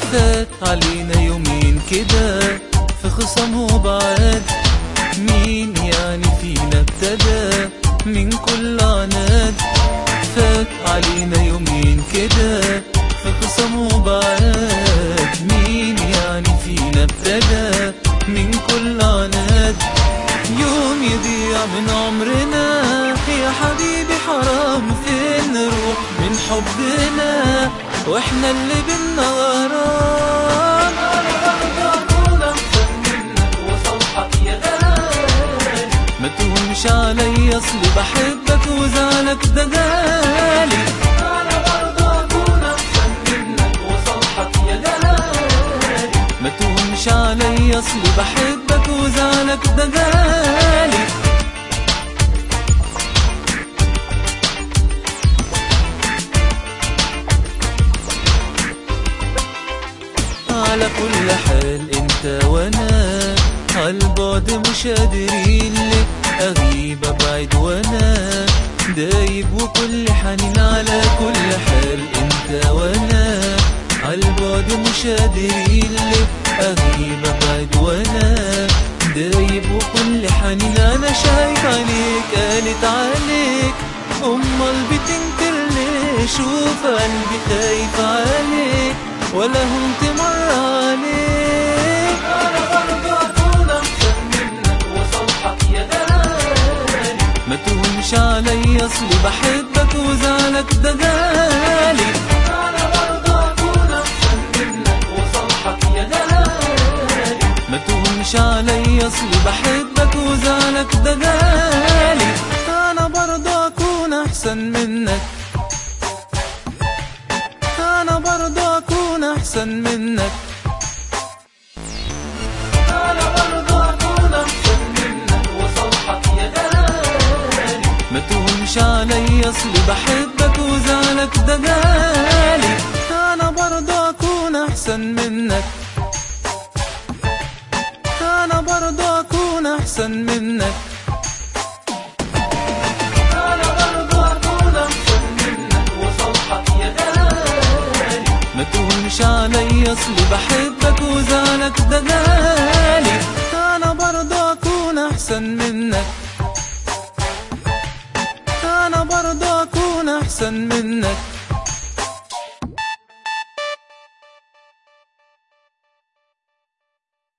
فات علينا يومين كده في خصام وبعاد مين يعني فينا ابتدى من كل عناد فات علينا يومين كده في خصام وبعاد مين يعني فينا ابتدى من كل عناد يوم يضيع من عمرنا يا حبيبي حرام فين نروح من حبنا واحنا اللي بينا غرام ما تهونش عليا اصلي بحبك وزعلك ده جالي ما تهونش عليا اصلي بحبك وزعلك ده جالي على كل حال انت وانا عالبعد مش قادرين لك اغيب ابعد وانا دايب وكل حنين على كل حال انت وانا عالبعد مش قادرين لك اغيب ابعد وانا دايب وكل حنين انا شايف عليك قالت عليك امال بتنكر ليه شوف قلبي خايف عليك ولا هنت مرة عليك انا برضه اكون احسن منك وصالحك يا دلالي ما تهونش عليا اصلي بحبك وزعلك ده جالي انا برضه اكون احسن منك وصالحك يا دلالي ما تهونش عليا اصلي بحبك وزعلك ده جالي انا برضه اكون احسن منك انا برضه اكون احسن منك انا برضه اكون احسن منك وصالحك يا دلالي ما تهونش عليا اصلي بحبك وزعلك ده جالي انا برضه اكون احسن منك انا برضه اكون احسن منك انا برضه اكون احسن منك وصالحك يا دلالي ما تهونش عليا اصلي بحبك وزعلك ده جالي انا برضه اكون احسن منك انا برضه اكون احسن منك